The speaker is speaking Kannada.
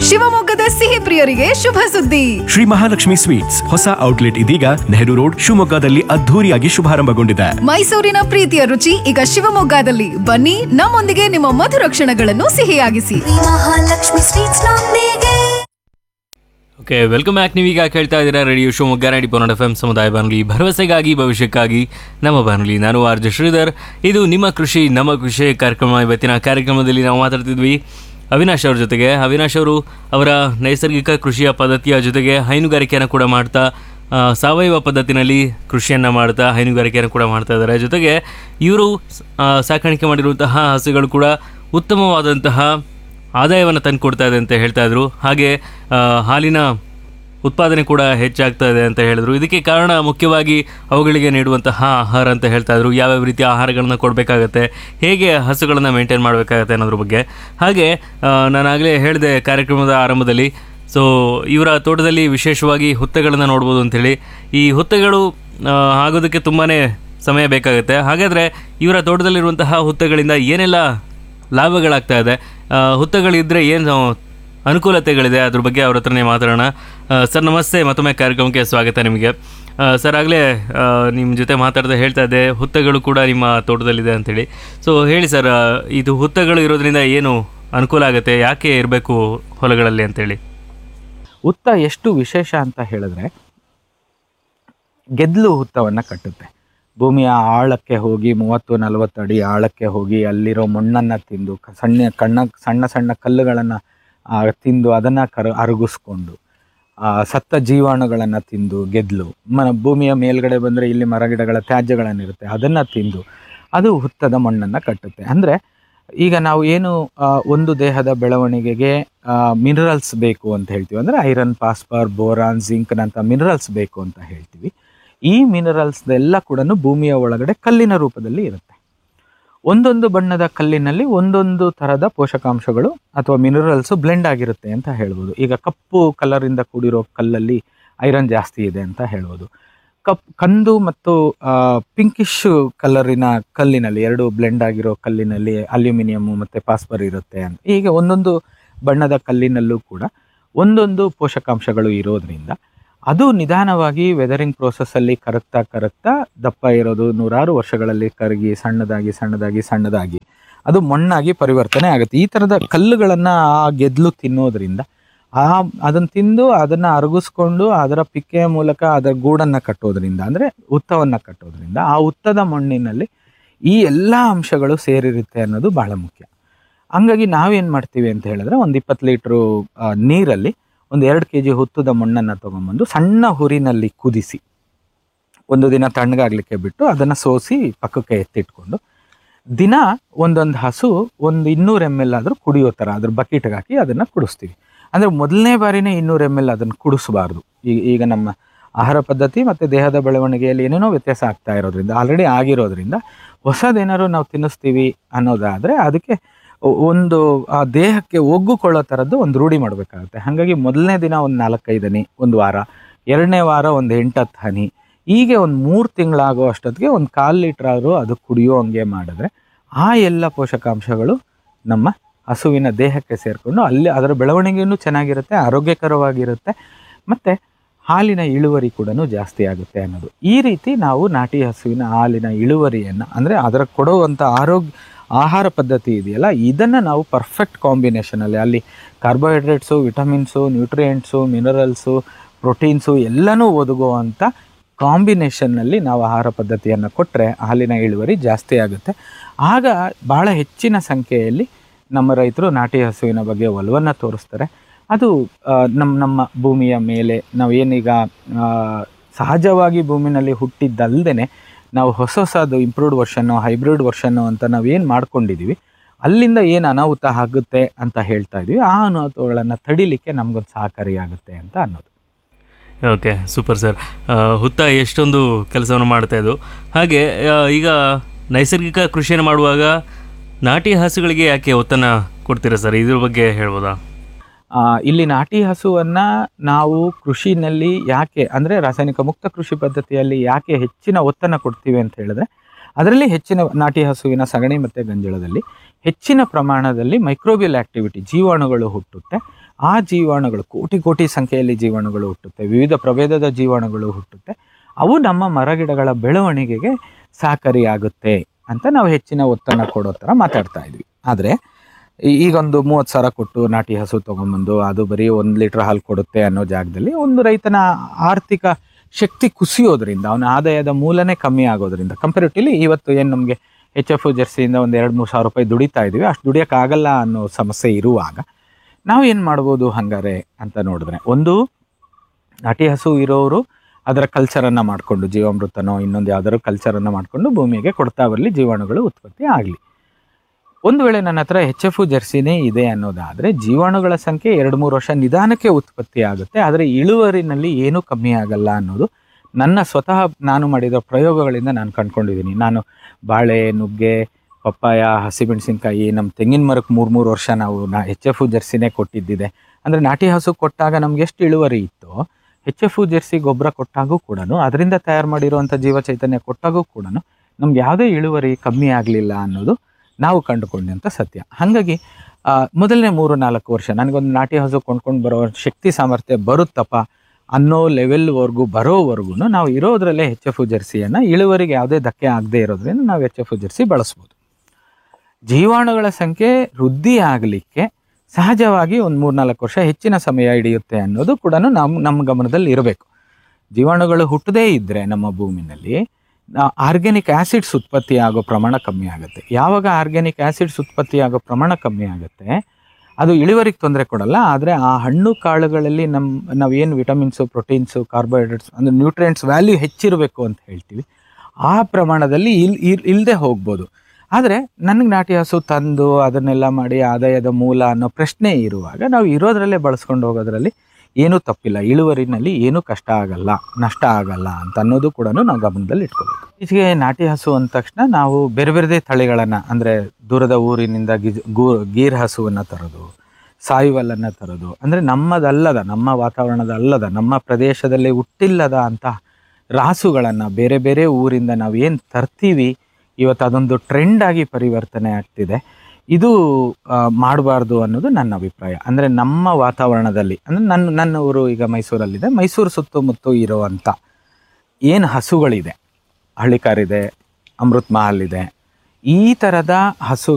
ಶಿವಮೊಗ್ಗದ ಸಿಹಿ ಪ್ರಿಯರಿಗೆ ಶುಭ ಸುದ್ದಿ ಶ್ರೀ ಮಹಾಲಕ್ಷ್ಮಿ ಸ್ವೀಟ್ಸ್ ಹೊಸ ಔಟ್ಲೆಟ್ ಇದೀಗ ನೆಹರು ರೋಡ್ ಶಿವಮೊಗ್ಗದಲ್ಲಿ ಅದ್ಧೂರಿಯಾಗಿ ಶುಭಾರಂಭಗೊಂಡಿದೆ ಮೈಸೂರಿನ ಪ್ರೀತಿಯ ರುಚಿ ಈಗ ಶಿವಮೊಗ್ಗದಲ್ಲಿ ಬನ್ನಿ ನಮ್ಮೊಂದಿಗೆ ನಿಮ್ಮ ಮಧುರ ಕ್ಷಣಗಳನ್ನು ಸಿಹಿಯಾಗಿಸಿ ಮಹಾಲಕ್ಷ್ಮಿ ಸ್ವೀಟ್ಸ್ ನೊಂದಿಗೆ ಓಕೆ ವೆಲ್ಕಮ್ ಬ್ಯಾಕ್ ನೀವೀಗ ಕೇಳ್ತಾ ಇದ್ದೀರಾ ರೇಡಿಯೋ ಶಿವಮೊಗ್ಗ ನಾಡಿ ಪೊನ್ನಡ ಎಫ್ ಎಂ ಸಮುದಾಯ ಬಾನುಲಿ ಭರವಸೆಗಾಗಿ ಭವಿಷ್ಯಕ್ಕಾಗಿ ನಮ್ಮ ಬಾನುಲಿ ನಾನು ಆರ್ ಜೆ ಶ್ರೀಧರ್ ಇದು ನಿಮ್ಮ ಕೃಷಿ ನಮ್ಮ ಕೃಷಿ ಕಾರ್ಯಕ್ರಮ ಇವತ್ತಿನ ಕಾರ್ಯಕ್ರಮದಲ್ಲಿ ನಾವು ಮಾತಾಡ್ತಿದ್ವಿ ಅವಿನಾಶ್ ಅವ್ರ ಜೊತೆಗೆ ಅವಿನಾಶ್ ಅವರು ಅವರ ನೈಸರ್ಗಿಕ ಕೃಷಿಯ ಪದ್ಧತಿಯ ಜೊತೆಗೆ ಹೈನುಗಾರಿಕೆಯನ್ನು ಕೂಡ ಮಾಡ್ತಾ ಆ, ಸಾವಯವ ಪದ್ಧತಿನಲ್ಲಿ ಕೃಷಿಯನ್ನು ಮಾಡ್ತಾ ಹೈನುಗಾರಿಕೆಯನ್ನು ಕೂಡ ಮಾಡ್ತಾ ಇದ್ದಾರೆ ಜೊತೆಗೆ ಇವರು ಸಾಕಾಣಿಕೆ ಮಾಡಿರುವಂತಹ ಹಸುಗಳು ಕೂಡ ಉತ್ತಮವಾದಂತಹ ಆದಾಯವನ್ನು ತಂದು ಕೊಡ್ತಾ ಇದೆ ಅಂತ ಹೇಳ್ತಾ ಇದ್ರು ಹಾಗೆ ಆ, ಹಾಲಿನ ಉತ್ಪಾದನೆ ಕೂಡ ಹೆಚ್ಚಾಗ್ತಾ ಇದೆ ಅಂತ ಹೇಳಿದ್ರು ಇದಕ್ಕೆ ಕಾರಣ ಮುಖ್ಯವಾಗಿ ಅವುಗಳಿಗೆ ನೀಡುವಂತಹ ಆಹಾರ ಅಂತ ಹೇಳ್ತಾ ಇದ್ರು ಯಾವ್ಯಾವ ರೀತಿಯ ಆಹಾರಗಳನ್ನ ಕೊಡಬೇಕಾಗತ್ತೆ ಹೇಗೆ ಹಸುಗಳನ್ನು ಮೇಂಟೈನ್ ಮಾಡಬೇಕಾಗತ್ತೆ ಅನ್ನೋದ್ರ ಬಗ್ಗೆ ಹಾಗೆ ಆ, ನಾನಾಗಲೇ ಹೇಳಿದೆ ಕಾರ್ಯಕ್ರಮದ ಆರಂಭದಲ್ಲಿ ಸೊ ಇವರ ತೋಟದಲ್ಲಿ ವಿಶೇಷವಾಗಿ ಹುತ್ತೆಗಳನ್ನು ನೋಡ್ಬೋದು ಅಂಥೇಳಿ ಈ ಹುತ್ತೆಗಳು ಆ, ಆಗೋದಕ್ಕೆ ತುಂಬಾ ಸಮಯ ಬೇಕಾಗುತ್ತೆ ಹಾಗಾದರೆ ಇವರ ತೋಟದಲ್ಲಿರುವಂತಹ ಹುತ್ತೆಗಳಿಂದ ಏನೆಲ್ಲ ಲಾಭಗಳಾಗ್ತಾ ಇದೆ ಆ, ಹುತ್ತಗಳಿದ್ರೆ ಏನು ಅನುಕೂಲತೆಗಳಿದೆ ಅದ್ರ ಬಗ್ಗೆ ಅವ್ರ ಹತ್ರನೇ ಮಾತಾಡೋಣ ಆ, ಸರ್ ನಮಸ್ತೆ ಮತ್ತೊಮ್ಮೆ ಕಾರ್ಯಕ್ರಮಕ್ಕೆ ಸ್ವಾಗತ ನಿಮಗೆ ಆ, ಸರ್ ಆಗಲೇ ನಿಮ್ಮ ಜೊತೆ ಮಾತಾಡದೆ ಹೇಳ್ತಾ ಇದ್ದೆ ಹುತ್ತಗಳು ಕೂಡ ನಿಮ್ಮ ತೋಟದಲ್ಲಿದೆ ಅಂತೇಳಿ ಸೊ ಹೇಳಿ ಸರ್ ಆ, ಇದು ಹುತ್ತಗಳು ಇರೋದ್ರಿಂದ ಏನು ಅನುಕೂಲ ಆಗುತ್ತೆ ಯಾಕೆ ಇರಬೇಕು ಹೊಲಗಳಲ್ಲಿ ಅಂತೇಳಿ ಹುತ್ತ ಎಷ್ಟು ವಿಶೇಷ ಅಂತ ಹೇಳಿದ್ರೆ ಗೆದ್ಲು ಹುತ್ತವನ್ನು ಕಟ್ಟುತ್ತೆ ಭೂಮಿಯ ಆಳಕ್ಕೆ ಹೋಗಿ ಮೂವತ್ತು ನಲವತ್ತು ಅಡಿ ಆಳಕ್ಕೆ ಹೋಗಿ ಅಲ್ಲಿರೋ ಮಣ್ಣನ್ನು ತಿಂದು ಕ- ಸಣ್ಣ ಕಣ್ಣ ಸಣ್ಣ ಸಣ್ಣ ಕಲ್ಲುಗಳನ್ನು ತಿಂದು ಅದನ್ನು ಕರ ಅರಗಿಸ್ಕೊಂಡು ಆ, ಸತ್ತ ಜೀವಾಣುಗಳನ್ನು ತಿಂದು ಗೆದ್ಲು ಮ ಭೂಮಿಯ ಮೇಲ್ಗಡೆ ಬಂದರೆ ಇಲ್ಲಿ ಮರಗಿಡಗಳ ತ್ಯಾಜ್ಯಗಳನ್ನಿರುತ್ತೆ ಅದನ್ನು ತಿಂದು ಅದು ಹುತ್ತದ ಮಣ್ಣನ್ನು ಕಟ್ಟುತ್ತೆ ಅಂದರೆ ಈಗ ನಾವು ಏನು ಆ, ಒಂದು ದೇಹದ ಬೆಳವಣಿಗೆಗೆ ಮಿನರಲ್ಸ್ ಬೇಕು ಅಂತ ಹೇಳ್ತೀವಿ ಅಂದರೆ ಐರನ್ ಪಾಸ್ಪರ್ ಬೋರಾನ್ ಜಿಂಕ್ನಂಥ ಮಿನರಲ್ಸ್ ಬೇಕು ಅಂತ ಹೇಳ್ತೀವಿ ಈ ಮಿನರಲ್ಸ್ ಎಲ್ಲ ಕೂಡ ಭೂಮಿಯ ಒಳಗಡೆ ಕಲ್ಲಿನ ರೂಪದಲ್ಲಿ ಇರುತ್ತೆ ಒಂದೊಂದು ಬಣ್ಣದ ಕಲ್ಲಿನಲ್ಲಿ ಒಂದೊಂದು ಥರದ ಪೋಷಕಾಂಶಗಳು ಅಥವಾ ಮಿನರಲ್ಸ್ ಬ್ಲೆಂಡ್ ಆಗಿರುತ್ತೆ ಅಂತ ಹೇಳ್ಬೋದು ಈಗ ಕಪ್ಪು ಕಲರಿಂದ ಕೂಡಿರೋ ಕಲ್ಲಲ್ಲಿ ಐರನ್ ಜಾಸ್ತಿ ಇದೆ ಅಂತ ಹೇಳ್ಬೋದು ಕಪ್ ಕಂದು ಮತ್ತು ಪಿಂಕಿಶ್ ಕಲರಿನ ಕಲ್ಲಿನಲ್ಲಿ ಎರಡು ಬ್ಲೆಂಡ್ ಆಗಿರೋ ಕಲ್ಲಿನಲ್ಲಿ ಅಲ್ಯೂಮಿನಿಯಂ ಮತ್ತು ಪಾಸ್ಪರ್ ಇರುತ್ತೆ ಅಂತ ಹೀಗೆ ಒಂದೊಂದು ಬಣ್ಣದ ಕಲ್ಲಿನಲ್ಲೂ ಕೂಡ ಒಂದೊಂದು ಪೋಷಕಾಂಶಗಳು ಇರೋದ್ರಿಂದ ಅದು ನಿಧಾನವಾಗಿ ವೆದರಿಂಗ್ ಪ್ರೋಸೆಸ್ಸಲ್ಲಿ ಕರಗ್ತಾ ಕರಗ್ತಾ ದಪ್ಪ ಇರೋದು ನೂರಾರು ವರ್ಷಗಳಲ್ಲಿ ಕರಗಿ ಸಣ್ಣದಾಗಿ ಸಣ್ಣದಾಗಿ ಸಣ್ಣದಾಗಿ ಅದು ಮಣ್ಣಾಗಿ ಪರಿವರ್ತನೆ ಆಗುತ್ತೆ ಈ ಥರದ ಕಲ್ಲುಗಳನ್ನು ಆ ಗೆದ್ಲು ತಿನ್ನೋದ್ರಿಂದ ಆ ಅದನ್ನು ತಿಂದು ಅದನ್ನು ಅರಗಿಸ್ಕೊಂಡು ಅದರ ಪಿಕ್ಕೆಯ ಮೂಲಕ ಅದರ ಗೂಡನ್ನು ಕಟ್ಟೋದ್ರಿಂದ ಅಂದರೆ ಉತ್ತವನ್ನು ಕಟ್ಟೋದ್ರಿಂದ ಆ ಉತ್ತದ ಮಣ್ಣಿನಲ್ಲಿ ಈ ಎಲ್ಲ ಅಂಶಗಳು ಸೇರಿರುತ್ತೆ ಅನ್ನೋದು ಬಹಳ ಮುಖ್ಯ ಹಂಗಾಗಿ ನಾವೇನು ಮಾಡ್ತೀವಿ ಅಂತ ಹೇಳಿದ್ರೆ ಒಂದು ಇಪ್ಪತ್ತು ಲೀಟ್ರು ಆ, ನೀರಲ್ಲಿ ಒಂದು ಎರಡು ಕೆ ಜಿ ಹುತ್ತದ ಮಣ್ಣನ್ನು ತೊಗೊಂಬಂದು ಸಣ್ಣ ಹುರಿನಲ್ಲಿ ಕುದಿಸಿ ಒಂದು ದಿನ ತಣ್ಣಗಾಗಲಿಕ್ಕೆ ಬಿಟ್ಟು ಅದನ್ನು ಸೋಸಿ ಪಕ್ಕಕ್ಕೆ ಎತ್ತಿಟ್ಕೊಂಡು ದಿನ ಒಂದೊಂದು ಹಸು ಒಂದು ಇನ್ನೂರು ಎಮ್ ಎಲ್ ಆದರೂ ಕುಡಿಯೋ ಥರ ಅದ್ರ ಬಕೆಟ್ಗೆ ಹಾಕಿ ಅದನ್ನು ಕುಡಿಸ್ತೀವಿ ಅಂದರೆ ಮೊದಲನೇ ಬಾರಿನೇ ಇನ್ನೂರು ಎಮ್ ಎಲ್ ಅದನ್ನು ಕುಡಿಸಬಾರ್ದು ಈಗ ಈಗ ನಮ್ಮ ಆಹಾರ ಪದ್ಧತಿ ಮತ್ತು ದೇಹದ ಬೆಳವಣಿಗೆಯಲ್ಲಿ ಏನೇನೋ ವ್ಯತ್ಯಾಸ ಆಗ್ತಾ ಇರೋದ್ರಿಂದ ಆಲ್ರೆಡಿ ಆಗಿರೋದ್ರಿಂದ ಹೊಸದೇನಾದ್ರು ನಾವು ತಿನ್ನಿಸ್ತೀವಿ ಅನ್ನೋದಾದರೆ ಅದಕ್ಕೆ ಒ- ಒಂದು ಆ ದೇಹಕ್ಕೆ ಒಗ್ಗುಕೊಳ್ಳೋ ಥರದ್ದು ಒಂದು ರೂಢಿ ಮಾಡಬೇಕಾಗುತ್ತೆ ಹಾಗಾಗಿ ಮೊದಲನೇ ದಿನ ಒಂದು ನಾಲ್ಕೈದು ಹನಿ ಒಂದು ವಾರ ಎರಡನೇ ವಾರ ಒಂದು ಎಂಟತ್ತು ಹನಿ ಹೀಗೆ ಒಂದು ಮೂರು ತಿಂಗಳಾಗೋ ಅಷ್ಟೊತ್ತಿಗೆ ಒಂದು ಕಾಲು ಲೀಟ್ರ್ ಆದರೂ ಅದು ಕುಡಿಯೋ ಹಂಗೆ ಮಾಡಿದ್ರೆ ಆ ಎಲ್ಲ ಪೋಷಕಾಂಶಗಳು ನಮ್ಮ ಹಸುವಿನ ದೇಹಕ್ಕೆ ಸೇರಿಕೊಂಡು ಅಲ್ಲಿ ಅದರ ಬೆಳವಣಿಗೆಯೂ ಚೆನ್ನಾಗಿರುತ್ತೆ ಆರೋಗ್ಯಕರವಾಗಿರುತ್ತೆ ಮತ್ತು ಹಾಲಿನ ಇಳುವರಿ ಕೂಡ ಜಾಸ್ತಿ ಆಗುತ್ತೆ ಅನ್ನೋದು ಈ ರೀತಿ ನಾವು ನಾಟಿ ಹಸುವಿನ ಹಾಲಿನ ಇಳುವರಿಯನ್ನು ಅಂದರೆ ಅದರ ಕೊಡುವಂಥ ಆರೋಗ್ಯ ಆಹಾರ ಪದ್ಧತಿ ಇದೆಯಲ್ಲ ಇದನ್ನು ನಾವು ಪರ್ಫೆಕ್ಟ್ ಕಾಂಬಿನೇಷನಲ್ಲಿ ಅಲ್ಲಿ carbohydrates vitamins nutrients minerals proteins ಎಲ್ಲನೂ ಒದಗುವಂಥ ಕಾಂಬಿನೇಷನ್ನಲ್ಲಿ ನಾವು ಆಹಾರ ಪದ್ಧತಿಯನ್ನು ಕೊಟ್ಟರೆ ಹಾಲಿನ ಇಳುವರಿ ಜಾಸ್ತಿ ಆಗುತ್ತೆ ಆಗ ಭಾಳ ಹೆಚ್ಚಿನ ಸಂಖ್ಯೆಯಲ್ಲಿ ನಮ್ಮ ರೈತರು ನಾಟಿ ಹಸುವಿನ ಬಗ್ಗೆ ಒಲವನ್ನು ತೋರಿಸ್ತಾರೆ ಅದು ಆ, ನಮ್ಮ ನಮ್ಮ ಭೂಮಿಯ ಮೇಲೆ ನಾವು ಏನೀಗ ಆ, ಸಹಜವಾಗಿ ಭೂಮಿನಲ್ಲಿ ಹುಟ್ಟಿದ್ದಲ್ದೇ ನಾವು ಹೊಸ ಹೊಸದು ಇಂಪ್ರೂವ್ಡ್ ವರ್ಷನ್ನು ಹೈಬ್ರಿಡ್ ವರ್ಷನ್ನು ಅಂತ ನಾವೇನು ಮಾಡ್ಕೊಂಡಿದ್ದೀವಿ ಅಲ್ಲಿಂದ ಏನು ಅನಾಹುತ ಆಗುತ್ತೆ ಅಂತ ಹೇಳ್ತಾ ಇದ್ದೀವಿ ಆ ಅನಾಹುತಗಳನ್ನು ತಡಿಲಿಕ್ಕೆ ನಮ್ಗೊಂದು ಸಹಕಾರಿಯಾಗುತ್ತೆ ಅಂತ ಅನ್ನೋದು ಓಕೆ ಸೂಪರ್ ಸರ್ ಹುತ್ತ ಎಷ್ಟೊಂದು ಕೆಲಸವನ್ನು ಮಾಡ್ತಾ ಇದ್ದು ಹಾಗೆ ಆ, ಈಗ ನೈಸರ್ಗಿಕ ಕೃಷಿಯನ್ನು ಮಾಡುವಾಗ ನಾಟಿ ಹಸುಗಳಿಗೆ ಯಾಕೆ ಒತ್ತನ್ನು ಕೊಡ್ತೀರಾ ಸರ್ ಇದ್ರ ಬಗ್ಗೆ ಹೇಳ್ಬೋದಾ ಆ, ಇಲ್ಲಿ ನಾಟಿ ಹಸುವನ್ನ ನಾವು ಕೃಷಿನಲ್ಲಿ ಯಾಕೆ ಅಂದರೆ ರಾಸಾಯನಿಕ ಮುಕ್ತ ಕೃಷಿ ಪದ್ಧತಿಯಲ್ಲಿ ಯಾಕೆ ಹೆಚ್ಚಿನ ಒತ್ತನ್ನು ಕೊಡ್ತೀವಿ ಅಂತ ಹೇಳಿದ್ರೆ ಅದರಲ್ಲಿ ಹೆಚ್ಚಿನ ನಾಟಿ ಹಸುವಿನ ಸಗಣಿ ಮತ್ತು ಗಂಜಳದಲ್ಲಿ ಹೆಚ್ಚಿನ ಪ್ರಮಾಣದಲ್ಲಿ ಮೈಕ್ರೋಬಿಯಲ್ ಆಕ್ಟಿವಿಟಿ ಜೀವಾಣುಗಳು ಹುಟ್ಟುತ್ತೆ ಆ ಜೀವಾಣುಗಳು ಕೋಟಿ ಕೋಟಿ ಸಂಖ್ಯೆಯಲ್ಲಿ ಜೀವಾಣುಗಳು ಹುಟ್ಟುತ್ತೆ ವಿವಿಧ ಪ್ರಭೇದದ ಜೀವಾಣುಗಳು ಹುಟ್ಟುತ್ತೆ ಅವು ನಮ್ಮ ಮರಗಿಡಗಳ ಬೆಳವಣಿಗೆಗೆ ಸಹಕಾರಿಯಾಗುತ್ತೆ ಅಂತ ನಾವು ಹೆಚ್ಚಿನ ಒತ್ತನ್ನು ಕೊಡೋ ಥರ ಮಾತಾಡ್ತಾ ಇದ್ವಿ ಆದರೆ ಈಗೊಂದು ಮೂವತ್ತು ಸಾವಿರ ಕೊಟ್ಟು ನಾಟಿ ಹಸು ತೊಗೊಂಬಂದು ಅದು ಬರೀ ಒಂದು ಲೀಟ್ರ್ ಹಾಲು ಕೊಡುತ್ತೆ ಅನ್ನೋ ಜಾಗದಲ್ಲಿ ಒಂದು ರೈತನ ಆರ್ಥಿಕ ಶಕ್ತಿ ಕುಸಿಯೋದ್ರಿಂದ ಅವನ ಆದಾಯದ ಮೂಲನೇ ಕಮ್ಮಿ ಆಗೋದ್ರಿಂದ ಕಂಪೇರಿಟಿವ್ಲಿ ಇವತ್ತು ಏನು ನಮಗೆ ಎಚ್ ಎಫ್ ಜರ್ಸಿಯಿಂದ ಒಂದು ಎರಡು ಮೂರು ಸಾವಿರ ರೂಪಾಯಿ ದುಡಿತಾ ಇದ್ದೀವಿ ಅಷ್ಟು ದುಡಿಯೋಕ್ಕಾಗಲ್ಲ ಅನ್ನೋ ಸಮಸ್ಯೆ ಇರುವಾಗ ನಾವು ಏನು ಮಾಡ್ಬೋದು ಹಂಗಾರೆ ಅಂತ ನೋಡಿದ್ರೆ ಒಂದು ನಾಟಿ ಹಸು ಇರೋರು ಅದರ ಕಲ್ಚರನ್ನು ಮಾಡಿಕೊಂಡು ಜೀವಾಮೃತನೋ ಇನ್ನೊಂದು ಯಾವ್ದಾದ್ರು ಕಲ್ಚರನ್ನು ಮಾಡಿಕೊಂಡು ಭೂಮಿಗೆ ಕೊಡ್ತಾ ಬರಲಿ ಜೀವಾಣುಗಳು ಉತ್ಪತ್ತಿ ಆಗಲಿ ಒಂದು ವೇಳೆ ನನ್ನ ಹತ್ರ ಎಚ್ ಎಫ್ ಜರ್ಸಿನೇ ಇದೆ ಅನ್ನೋದಾದರೆ ಜೀವಾಣುಗಳ ಸಂಖ್ಯೆ ಎರಡು ಮೂರು ವರ್ಷ ನಿಧಾನಕ್ಕೆ ಉತ್ಪತ್ತಿ ಆಗುತ್ತೆ ಆದರೆ ಇಳುವರಿನಲ್ಲಿ ಏನೂ ಕಮ್ಮಿ ಆಗಲ್ಲ ಅನ್ನೋದು ನನ್ನ ಸ್ವತಃ ನಾನು ಮಾಡಿದ ಪ್ರಯೋಗಗಳಿಂದ ನಾನು ಕಂಡ್ಕೊಂಡಿದ್ದೀನಿ ನಾನು ಬಾಳೆ ನುಗ್ಗೆ ಪಪ್ಪಾಯ ಹಸಿಮೆಣಸಿನ್ಕಾಯಿ ನಮ್ಮ ತೆಂಗಿನ ಮರಕ್ಕೆ ಮೂರು ಮೂರು ವರ್ಷ ನಾವು ನಾ ಎಚ್ ಎಫ್ ಜರ್ಸಿನೇ ಕೊಟ್ಟಿದ್ದಿದೆ ಅಂದರೆ ನಾಟಿ ಹಸು ಕೊಟ್ಟಾಗ ನಮ್ಗೆ ಎಷ್ಟು ಇಳುವರಿ ಇತ್ತೋ ಎಚ್ ಎಫ್ ಜರ್ಸಿ ಗೊಬ್ಬರ ಕೊಟ್ಟಾಗೂ ಕೂಡ ಅದರಿಂದ ತಯಾರು ಮಾಡಿರುವಂಥ ಜೀವ ಚೈತನ್ಯ ಕೊಟ್ಟಾಗೂ ಕೂಡ ನಮ್ಗೆ ಯಾವುದೇ ಇಳುವರಿ ಕಮ್ಮಿ ಆಗಲಿಲ್ಲ ಅನ್ನೋದು ನಾವು ಕಂಡುಕೊಂಡಂಥ ಸತ್ಯ ಹಾಗಾಗಿ ಆ, ಮೊದಲನೇ ಮೂರು ನಾಲ್ಕು ವರ್ಷ ನನಗೊಂದು ನಾಟಿ ಹಸು ಕೊಂಡ್ಕೊಂಡು ಬರೋ ಶಕ್ತಿ ಸಾಮರ್ಥ್ಯ ಬರುತ್ತಪ್ಪ ಅನ್ನೋ ಲೆವೆಲ್ವರೆಗೂ ಬರೋವರೆಗೂ ನಾವು ಇರೋದ್ರಲ್ಲೇ ಎಚ್ ಎಫ್ ಜರ್ಸಿಯನ್ನು ಇಳುವರಿಗೆ ಯಾವುದೇ ಧಕ್ಕೆ ಆಗದೆ ಇರೋದ್ರಿಂದ ನಾವು ಎಚ್ ಎಫ್ ಜರ್ಸಿ ಬಳಸ್ಬೋದು ಜೀವಾಣುಗಳ ಸಂಖ್ಯೆ ವೃದ್ಧಿ ಆಗಲಿಕ್ಕೆ ಸಹಜವಾಗಿ ಒಂದು ಮೂರ್ನಾಲ್ಕು ವರ್ಷ ಹೆಚ್ಚಿನ ಸಮಯ ಹಿಡಿಯುತ್ತೆ ಅನ್ನೋದು ಕೂಡ ನಮ್ಮ ನಮ್ಮ ಗಮನದಲ್ಲಿ ಇರಬೇಕು ಜೀವಾಣುಗಳು ಹುಟ್ಟದೇ ಇದ್ದರೆ ನಮ್ಮ ಭೂಮಿನಲ್ಲಿ ಆರ್ಗ್ಯಾನಿಕ್ ಆ್ಯಸಿಡ್ಸ್ ಉತ್ಪತ್ತಿ ಆಗೋ ಪ್ರಮಾಣ ಕಮ್ಮಿ ಆಗುತ್ತೆ ಯಾವಾಗ ಆರ್ಗ್ಯಾನಿಕ್ ಆ್ಯಸಿಡ್ಸ್ ಉತ್ಪತ್ತಿ ಆಗೋ ಪ್ರಮಾಣ ಕಮ್ಮಿ ಆಗುತ್ತೆ ಅದು ಇಳುವರಿಗೆ ತೊಂದರೆ ಕೊಡಲ್ಲ ಆದರೆ ಆ ಹಣ್ಣು ಕಾಳುಗಳಲ್ಲಿ ನಮ್ಮ ನಾವೇನು ವಿಟಮಿನ್ಸು ಪ್ರೋಟೀನ್ಸು ಕಾರ್ಬೋಹೈಡ್ರೇಟ್ಸ್ ಅಂದರೆ ನ್ಯೂಟ್ರಿಯೆಂಟ್ಸ್ ವ್ಯಾಲ್ಯೂ ಹೆಚ್ಚಿರಬೇಕು ಅಂತ ಹೇಳ್ತೀವಿ ಆ ಪ್ರಮಾಣದಲ್ಲಿ ಇಲ್ ಇಲ್ ಇಲ್ಲದೆ ಹೋಗ್ಬೋದು ಆದರೆ ನನಗೆ ನಾಟಿ ಹಸು ತಂದು ಅದನ್ನೆಲ್ಲ ಮಾಡಿ ಆದಾಯದ ಮೂಲ ಅನ್ನೋ ಪ್ರಶ್ನೆ ಇರುವಾಗ ನಾವು ಇರೋದ್ರಲ್ಲೇ ಬಳಸ್ಕೊಂಡು ಹೋಗೋದ್ರಲ್ಲಿ ಏನೂ ತಪ್ಪಿಲ್ಲ ಇಳುವರಿನಲ್ಲಿ ಏನೂ ಕಷ್ಟ ಆಗಲ್ಲ ನಷ್ಟ ಆಗಲ್ಲ ಅಂತ ಅನ್ನೋದು ಕೂಡ ನಾವು ಗಮನದಲ್ಲಿ ಇಟ್ಕೋಬೇಕು ಈಚೆಗೆ ನಾಟಿ ಹಸು ಅಂದ ತಕ್ಷಣ ನಾವು ಬೇರೆ ಬೇರೆದೇ ತಳಿಗಳನ್ನು ಅಂದರೆ ದೂರದ ಊರಿನಿಂದ ಗಿಜ್ ಗೂ ಗೀರ್ ಹಸುವನ್ನು ತರೋದು ಸಾಯುವಲ್ಲನ್ನು ತರೋದು ಅಂದರೆ ನಮ್ಮದಲ್ಲದ ನಮ್ಮ ವಾತಾವರಣದ ಅಲ್ಲದ ನಮ್ಮ ಪ್ರದೇಶದಲ್ಲಿ ಹುಟ್ಟಿಲ್ಲದ ಅಂತ ರಾಸುಗಳನ್ನು ಬೇರೆ ಬೇರೆ ಊರಿಂದ ನಾವು ಏನು ತರ್ತೀವಿ ಇವತ್ತು ಅದೊಂದು ಟ್ರೆಂಡ್ ಆಗಿ ಪರಿವರ್ತನೆ ಆಗ್ತಿದೆ ಇದು ಮಾಡಬಾರ್ದು ಅನ್ನೋದು ನನ್ನ ಅಭಿಪ್ರಾಯ ಅಂದರೆ ನಮ್ಮ ವಾತಾವರಣದಲ್ಲಿ ಅಂದರೆ ನನ್ನ ನನ್ನ ಊರು ಈಗ ಮೈಸೂರಲ್ಲಿದೆ ಮೈಸೂರು ಸುತ್ತಮುತ್ತ ಇರುವಂಥ ಏನು ಹಸುಗಳಿದೆ ಹಳ್ಳಿಕಾರಿದೆ ಅಮೃತ್ ಮಹಲ್ ಇದೆ ಈ ಥರದ ಹಸು